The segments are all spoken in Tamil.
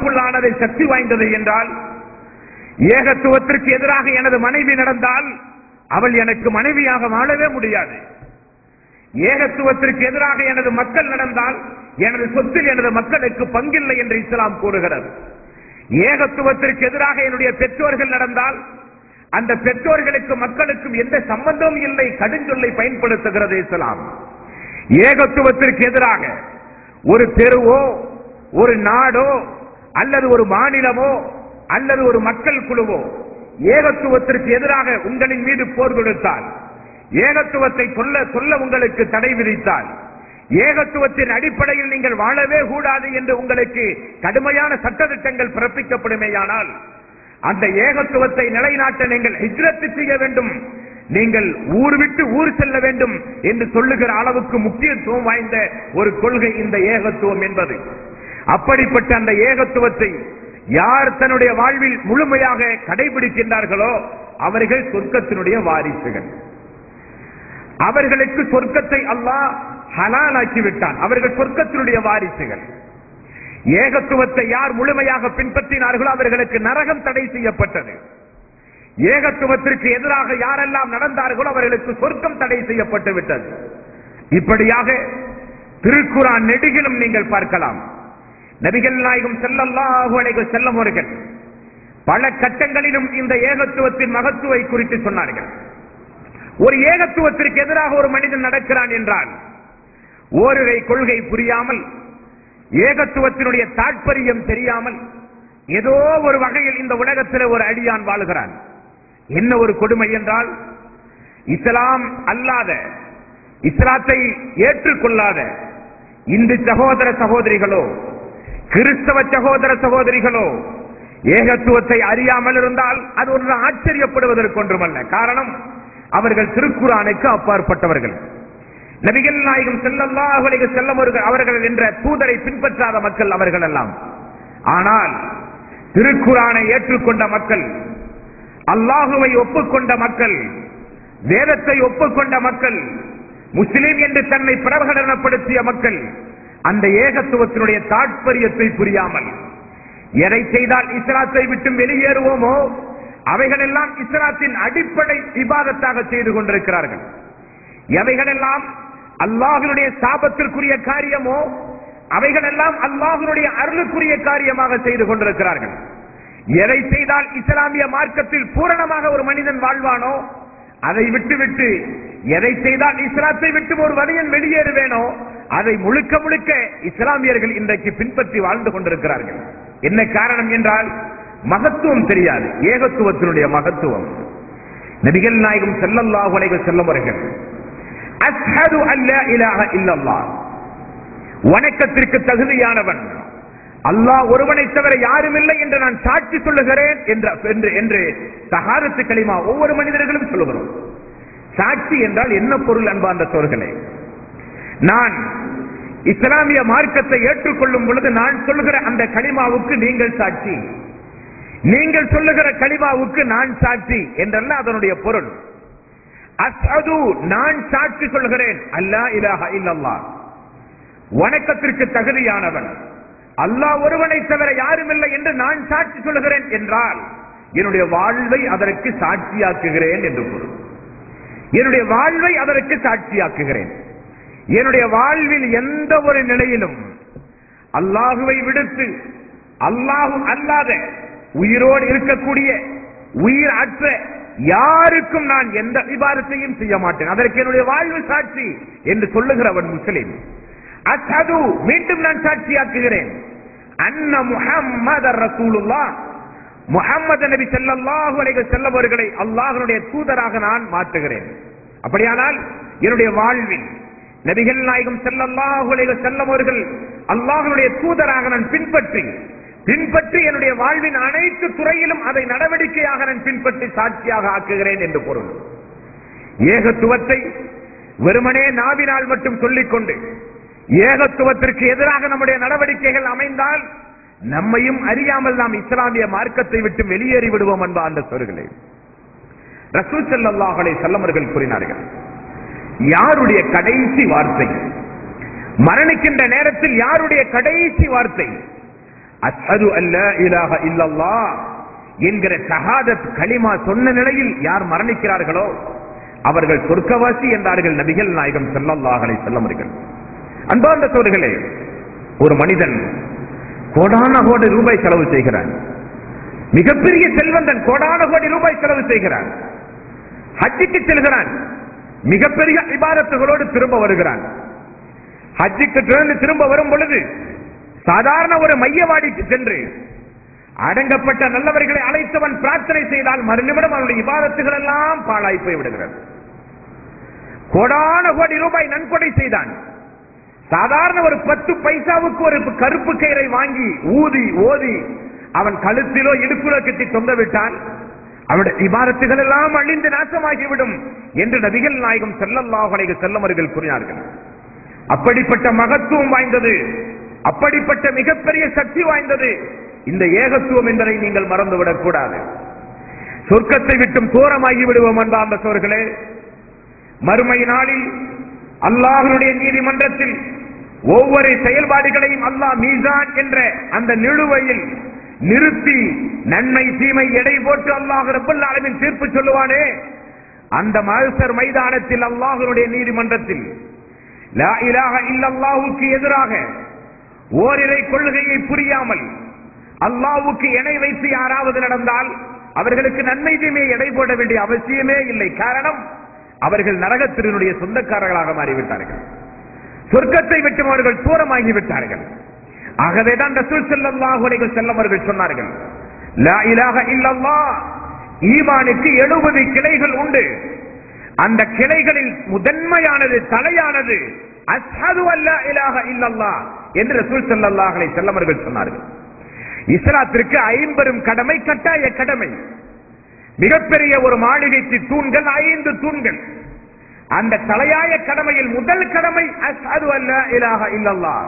பவர்ஃபுல்லானது சக்தி வாய்ந்தது என்றால் ஏகத்துவத்திற்கு எதிராக எனது மனைவி நடந்தால் அவள் எனக்கு மனைவியாக வாழவே முடியாது ஏகத்துவத்திற்கு எதிராக எனது மக்கள் நடந்தால் எனது சொத்தில் எனது மக்களுக்கு பங்கில்லை என்று இஸ்லாம் கூறுகிறது ஏகத்துவத்திற்கு எதிராக என்னுடைய பெற்றோர்கள் நடந்தால் அந்த பெற்றோர்களுக்கு மக்களுக்கும் எந்த சம்பந்தமும் இல்லை கடுஞ்சொல்லை பயன்படுத்துகிறது இஸ்லாம் ஏகத்துவத்திற்கு எதிராக ஒரு தெருவோ ஒரு நாடோ அல்லது ஒரு மாநிலமோ அல்லது ஒரு மக்கள் குழுவோ ஏகத்துவத்திற்கு எதிராக உங்களின் மீது போர் தொடுத்தால் ஏகத்துவத்தை சொல்ல சொல்ல உங்களுக்கு தடை விதித்தால் ஏகத்துவத்தின் அடிப்படையில் நீங்கள் வாழவே கூடாது என்று உங்களுக்கு கடுமையான சட்டத்திட்டங்கள் பிறப்பிக்கப்படுமேயானால் அந்த ஏகத்துவத்தை நிலைநாட்ட நீங்கள் ஹிஜ்ரத்து செய்ய வேண்டும் நீங்கள் ஊர் விட்டு ஊர் செல்ல வேண்டும் என்று சொல்லுகிற அளவுக்கு முக்கியத்துவம் வாய்ந்த ஒரு கொள்கை இந்த ஏகத்துவம் என்பது அப்படிப்பட்ட அந்த ஏகத்துவத்தை யார் தன்னுடைய வாழ்வில் முழுமையாக கடைபிடிக்கின்றார்களோ அவர்கள் சொர்க்கத்தினுடைய வாரிசுகள் அவர்களுக்கு சொர்க்கத்தை அல்லாஹ் ஹலாலாக்கி விட்டான் அவர்கள் சொர்க்கத்தினுடைய வாரிசுகள் ஏகத்துவத்தை யார் முழுமையாக பின்பற்றினார்களோ அவர்களுக்கு நரகம் தடை செய்யப்பட்டது ஏகத்துவத்திற்கு எதிராக யாரெல்லாம் நடந்தார்களோ அவர்களுக்கு சொர்க்கம் தடை செய்யப்பட்டு விட்டது இப்படியாக திருக்குறான் நெடுகிலும் நீங்கள் பார்க்கலாம் நபிகள் நாயகம் செல்லல்லாஹு அலைஹி செல்லம் அவர்கள் பல கட்டங்களிலும் இந்த ஏகத்துவத்தின் மகத்துவை குறித்து சொன்னார்கள் ஒரு ஏகத்துவத்திற்கு எதிராக ஒரு மனிதன் நடக்கிறான் என்றால் ஓரிரை கொள்கை புரியாமல் ஏகத்துவத்தினுடைய தாற்பயம் தெரியாமல் ஏதோ ஒரு வகையில் இந்த உலகத்தில் ஒரு அடியான் வாழுகிறான் என்ன ஒரு கொடுமை என்றால் இஸ்லாம் அல்லாத இஸ்லாத்தை ஏற்றுக்கொள்ளாத இந்து சகோதர சகோதரிகளோ கிறிஸ்தவ சகோதர சகோதரிகளோ ஏகத்துவத்தை அறியாமல் இருந்தால் அது ஒன்று ஆச்சரியப்படுவதற்கு ஒன்றுமல்ல காரணம் அவர்கள் திருக்குறானுக்கு அப்பாற்பட்டவர்கள் நபிகள் நாயகம் செல்லல்லாஹு அலைஹி செல்லம் அவர்கள் என்ற தூதரை பின்பற்றாத மக்கள் அவர்கள் எல்லாம் ஆனால் திருக்குறானை ஏற்றுக்கொண்ட மக்கள் அல்லாஹுவை ஒப்புக்கொண்ட மக்கள் வேதத்தை ஒப்புக்கொண்ட மக்கள் முஸ்லிம் என்று தன்னை பிரகடனப்படுத்திய மக்கள் அந்த ஏகத்துவத்தினுடைய தாற்பயத்தை புரியாமல் எதை செய்தால் இஸ்லாத்தை விட்டு வெளியேறுவோமோ அவைகளெல்லாம் இஸ்லாத்தின் அடிப்படை விவாதத்தாக செய்து கொண்டிருக்கிறார்கள் எவைகளெல்லாம் அல்லாஹினுடைய சாபத்திற்குரிய காரியமோ அவைகளெல்லாம் அல்லாஹினுடைய அருளுக்குரிய காரியமாக செய்து கொண்டிருக்கிறார்கள் எதை செய்தால் இஸ்லாமிய மார்க்கத்தில் பூரணமாக ஒரு மனிதன் வாழ்வானோ அதை விட்டுவிட்டு எதை செய்தால் இஸ்லாத்தை விட்டு ஒரு மனிதன் வெளியேறுவேனோ அதை முழுக்க முழுக்க இஸ்லாமியர்கள் இன்றைக்கு பின்பற்றி வாழ்ந்து கொண்டிருக்கிறார்கள் என்ன காரணம் என்றால் மகத்துவம் தெரியாது ஏகத்துவத்தினுடைய மகத்துவம் நபிகள் நாயகம் செல்லல்லாஹு அலைஹி செல்லும் அவர்கள் அஸ்ஹது அல்லா இலாஹ இல்லல்லாஹ் வணக்கத்திற்கு தகுதியானவன் அல்லாஹ் ஒருவனை தவிர யாரும் இல்லை என்று நான் சாட்சி சொல்லுகிறேன் என்ற என்று என்று சகாரத்து களிமா ஒவ்வொரு மனிதர்களும் சொல்லுகிறோம் சாட்சி என்றால் என்ன பொருள் அன்பார்ந்த சோர்களே நான் இஸ்லாமிய மார்க்கத்தை ஏற்றுக்கொள்ளும் பொழுது நான் சொல்லுகிற அந்த களிமாவுக்கு நீங்கள் சாட்சி நீங்கள் சொல்லுகிற களிமாவுக்கு நான் சாட்சி என்றல்ல அதனுடைய பொருள் அஸ்அது நான் சாட்சி சொல்கிறேன் அல்லா இலாஹ இல்லல்லாஹ் வணக்கத்திற்கு தகுதியானவன் அல்லாஹ் ஒருவனை தவிர யாரும் இல்லை என்று நான் சாட்சி சொல்கிறேன் என்றால் என்னுடைய வாழ்வை அதற்கு சாட்சியாக்குகிறேன் என்று பொருள் என்னுடைய வாழ்வை அதற்கு சாட்சியாக்குகிறேன் என்னுடைய வாழ்வில் எந்த ஒரு நிலையிலும் அல்லாஹுவை விடுத்து அல்லாஹு அல்லாத உயிரோடு இருக்கக்கூடிய உயிர் அற்ற யாருக்கும் நான் எந்த விவாதத்தையும் செய்ய மாட்டேன் அதற்கு என்னுடைய வாழ்வு சாட்சி என்று சொல்லுகிறவன் முஸ்லிம் அசது மீண்டும் நான் சாட்சியாக்குகிறேன் அன்ன முஹம்மது ரசூலுல்லா முஹம்மது நபி ஸல்லல்லாஹு அலைஹி வஸல்லம் அவர்களை அல்லாஹ்வுடைய தூதராக நான் மாற்றுகிறேன் அப்படியானால் என்னுடைய வாழ்வில் நபிகள் நாயகம் ஸல்லல்லாஹு அலைஹி வஸல்லம் அவர்கள் அல்லாஹ்வுடைய தூதராக நான் பின்பற்றி பின்பற்றி என்னுடைய வாழ்வின் அனைத்து துறையிலும் அதை நடவடிக்கையாக நான் பின்பற்றி சாட்சியாக ஆக்குகிறேன் என்று பொருள் ஏகத்துவத்தை வெறுமனே நாவினால் மட்டும் சொல்லிக்கொண்டு ஏகத்துவத்திற்கு எதிராக நம்முடைய நடவடிக்கைகள் அமைந்தால் நம்மையும் அறியாமல் நாம் இஸ்லாமிய மார்க்கத்தை விட்டு வெளியேறி விடுவோம் என்ப அந்த சொற்களை ரசூல் ஸல்லல்லாஹு அலைஹி வஸல்லம் அவர்கள் கூறினார்கள் யாருடைய கடைசி வார்த்தை மரணிக்கின்ற நேரத்தில் யாருடைய கடைசி வார்த்தை அஸ்ஹது அல்ல இலாஹ இல்லல்லாஹ் என்கிற ஷஹாதத் கலிமா சொன்ன நிலையில் யார் மரணிக்கிறார்களோ அவர்கள் சொர்க்கவாசி என்றார்கள் நபிகள் நாயகம் ஸல்லல்லாஹு அலைஹி வஸல்லம் அவர்கள் அன்பார்ந்த சோர்களே ஒரு மனிதன் கோடான கோடி ரூபாய் செலவு செய்கிறான் மிகப்பெரிய செல்வந்தன் கோடான கோடி ரூபாய் செலவு செய்கிறான் ஹஜ்ஜுக்கு செல்கிறான் மிகப்பெரிய இபாதத்துகளோடு திரும்ப வருகிறான் ஹஜ்ஜுக்கு திறந்து திரும்ப வரும் பொழுது சாதாரண ஒரு மையவாடிக்கு சென்று அடங்கப்பட்ட நல்லவர்களை அழைத்தவன் பிரார்த்தனை செய்தால் மறுநிமிடம் அவனுடைய இபாதத்துகள் எல்லாம் பாழாய் போய் விடுகிறது கோடான கோடி ரூபாய் நன்கொடை செய்தான் சாதாரண ஒரு பத்து பைசாவுக்கு ஒரு கருப்பு கயிறை வாங்கி ஊதி ஓதி அவன் கழுத்திலோ இடுப்பிலோ கட்டி தொங்க விட்டால் அவனுடைய இபாரத்துகள் எல்லாம் அழிந்து நாசமாகிவிடும் என்று நபிகள் நாயகம் ஸல்லல்லாஹு அலைஹி வஸல்லம் அவர்கள் கூறினார்கள் அப்படிப்பட்ட மகத்துவம் வாய்ந்தது அப்படிப்பட்ட மிகப்பெரிய சக்தி வாய்ந்தது இந்த ஏகத்துவம் என்பதை நீங்கள் மறந்துவிடக் கூடாது சொர்க்கத்தை விட்டும் தூரமாகி விடுவோம் அன்பார்ந்த சோர்களே மறுமை நாளில் அல்லாஹனுடைய நீதிமன்றத்தில் ஒவ்வொரு செயல்பாடுகளையும் அல்லாஹ் மீசான் என்ற அந்த நிலுவையில் நிறுத்தி நன்மை தீமை எடை போட்டு அல்லாஹ் ரப்பல் ஆலமீன் தீர்ப்பு சொல்லுவானே அந்த மகசர் மைதானத்தில் அல்லாஹனுடைய நீதிமன்றத்தில் லா இலாஹ இல்லல்லாஹுக்கு எதிராக ஓரிரை கொள்கையை புரியாமல் அல்லாஹ்வுக்கு இணை வைத்து யாராவது நடந்தால் அவர்களுக்கு நன்மை தீமை எடை போட வேண்டிய அவசியமே இல்லை காரணம் அவர்கள் நரகத்தினுடைய சொந்தக்காரர்களாக மாறிவிட்டார்கள் சொர்க்கத்தை விட்டு அவர்கள் தூரமாகி விட்டார்கள் ஆகவேதான் ரசூல் ஸல்லல்லாஹு அலைஹி வஸல்லம் அவர்கள் சொன்னார்கள் லா இலாஹ இல்லல்லாஹ் ஈமானுக்கு 70 கிளைகள் உண்டு அந்த கிளைகளில் முதன்மையானது தலையானது அஸ்ஹது அல்லா இலாஹ இல்லல்லாஹ் என்று ரசூல் ஸல்லல்லாஹு அலைஹி வஸல்லம் அவர்கள் சொன்னார்கள் இஸ்லாத்திற்கு ஐம்பெரும் கடமை கட்டாய கடமை மிகப்பெரிய ஒரு மாளிகைக்கு தூண்கள் ஐந்து தூண்கள் அந்த தலையாய கடமையில் முதல் கடமை அஸ்ஹது அல்லா இலாஹ இல்லல்லாஹ்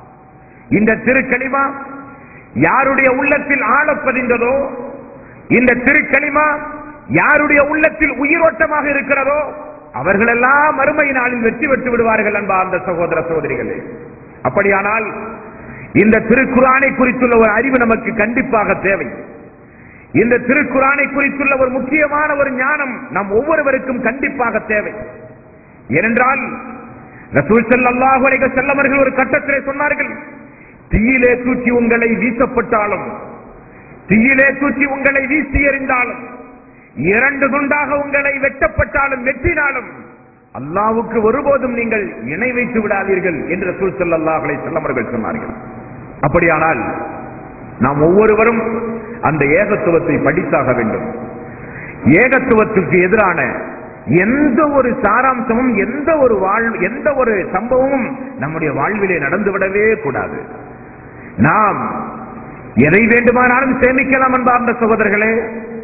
இந்த திருக்கலிமா யாருடைய உள்ளத்தில் ஆழப்பதிந்ததோ இந்த திருக்கலிமா யாருடைய உள்ளத்தில் உயிரோட்டமாக இருக்கிறதோ அவர்களெல்லாம் மறுமை நாளில் வெற்றி பெற்று விடுவார்கள் என்பா அந்த சகோதர சகோதரிகளே அப்படியானால் இந்த திருக்குறானை குறித்துள்ள ஒரு அறிவு நமக்கு கண்டிப்பாக தேவை இந்த திருக்குறானை குறித்துள்ள ஒரு முக்கியமான ஒரு ஞானம் நம் ஒவ்வொருவருக்கும் கண்டிப்பாக தேவை ஏனென்றால் ரசூல் ஸல்லல்லாஹு அலைஹி வஸல்லம் அவர்கள் ஒரு கட்டத்திலே சொன்னார்கள் தீயிலே தூக்கி உங்களை வீசப்பட்டாலும் தீயிலே தூக்கி உங்களை வீசி எறிந்தாலும் இரண்டு துண்டாக உங்களை வெட்டப்பட்டாலும் வெட்டினாலும் அல்லாவுக்கு ஒருபோதும் நீங்கள் இணை வைத்து விடாதீர்கள் என்று ரசூல் ஸல்லல்லாஹு அலைஹி வஸல்லம் அவர்கள் சொன்னார்கள் அப்படியானால் நாம் ஒவ்வொருவரும் அந்த ஏகத்துவத்தை படித்தாக வேண்டும் ஏகத்துவத்துக்கு எதிரான எந்த ஒரு சாராம்சமும் எந்த ஒரு வாழ் எந்த ஒரு சம்பவமும் நம்முடைய வாழ்விலே நடந்துவிடவே கூடாது நாம் எதை வேண்டுமானாலும் சேமிக்கலாம் என்பார்ந்த சகோதரர்களே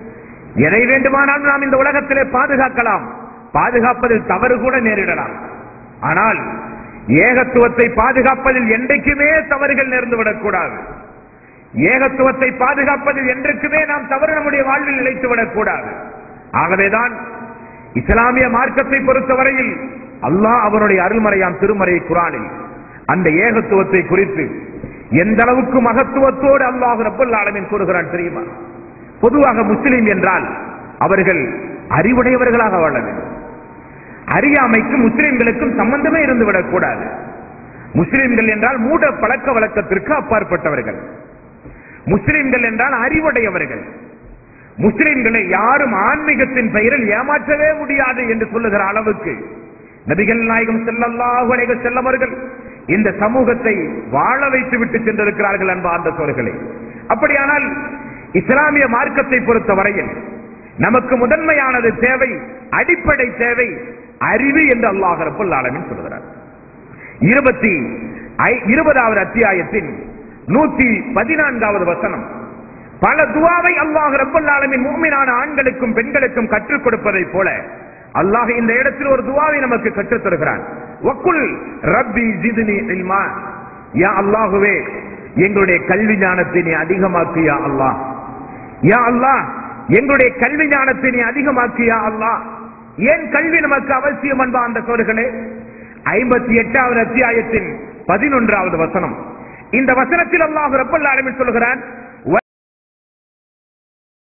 எதை வேண்டுமானாலும் நாம் இந்த உலகத்திலே பாதுகாக்கலாம் பாதுகாப்பதில் தவறு கூட நேரிடலாம் ஆனால் ஏகத்துவத்தை பாதுகாப்பதில் என்றைக்குமே தவறுகள் நேர்ந்துவிடக் கூடாது ஏகத்துவத்தை பாதுகாப்பதில் என்றைக்குமே நாம் தவறு நம்முடைய வாழ்வில் நிலைத்துவிடக் கூடாது ஆகவேதான் இஸ்லாமிய மார்க்கத்தை பொறுத்தவரையில் அல்லாஹ் அவருடைய அருள்மறையாம் திருமறை குரானில் அந்த ஏகத்துவத்தை குறித்து எந்த அளவுக்கு மகத்துவத்தோடு அல்லாஹ் ரப்பல் ஆலமீன் கூறுகிறான் தெரியுமா பொதுவாக முஸ்லிம் என்றால் அவர்கள் அறிவுடையவர்களாக வாழ வேண்டும் அறியாமைக்கும் முஸ்லிம்களுக்கும் சம்பந்தமே இருந்துவிடக் கூடாது முஸ்லிம்கள் என்றால் மூட பழக்க வழக்கத்திற்கு அப்பாற்பட்டவர்கள் முஸ்லிம்கள் என்றால் அறிவுடையவர்கள் முஸ்லிம்களை யாரும் ஆன்மீகத்தின் பெயரில் ஏமாற்றவே முடியாது என்று சொல்லுகிற அளவுக்கு நபிகள் நாயகம் ஸல்லல்லாஹு அலைஹி வஸல்லம் அவர்கள் இந்த சமூகத்தை வாழ வைத்து விட்டு சென்றிருக்கிறார்கள் அன்பா அந்த சோர்களே அப்படியானால் இஸ்லாமிய மார்க்கத்தை பொறுத்த வரையில் நமக்கு முதன்மையானது தேவை அடிப்படை தேவை அறிவு என்று அல்லாஹ் ரப்பல் ஆலமீன் சொல்கிறார் இருபத்தி ஐ- இருபதாவது அத்தியாயத்தின் நூத்தி பதினான்காவது வசனம் பல துவாவை அல்லாஹ் ரப்பல் ஆலமீன் மூமினான ஆண்களுக்கும் பெண்களுக்கும் கற்றுக் கொடுப்பதைப் போல அல்லாஹ் இந்த இடத்தில் ஒரு துவாவை நமக்கு கற்றுத் தருகிறான் வக்குல் ரப்பி ஜிதுனி இல்மா யா அல்லாஹுவே எங்களுடைய கல்வி ஞானத்தை நீ அதிகமாக்கியா அல்லாஹ் யா அல்லாஹ் எங்களுடைய கல்வி ஞானத்தை நீ அதிகமாக்கியா அல்லாஹ் ஏன் கல்வி நமக்கு அவசியம் என்பா அந்த சோர்களே ஐம்பத்தி எட்டாவது அத்தியாயத்தின் பதினொன்றாவது வசனம் இந்த வசனத்தில் அல்லாஹ் ரப்பல் ஆலமீன் சொல்கிறான்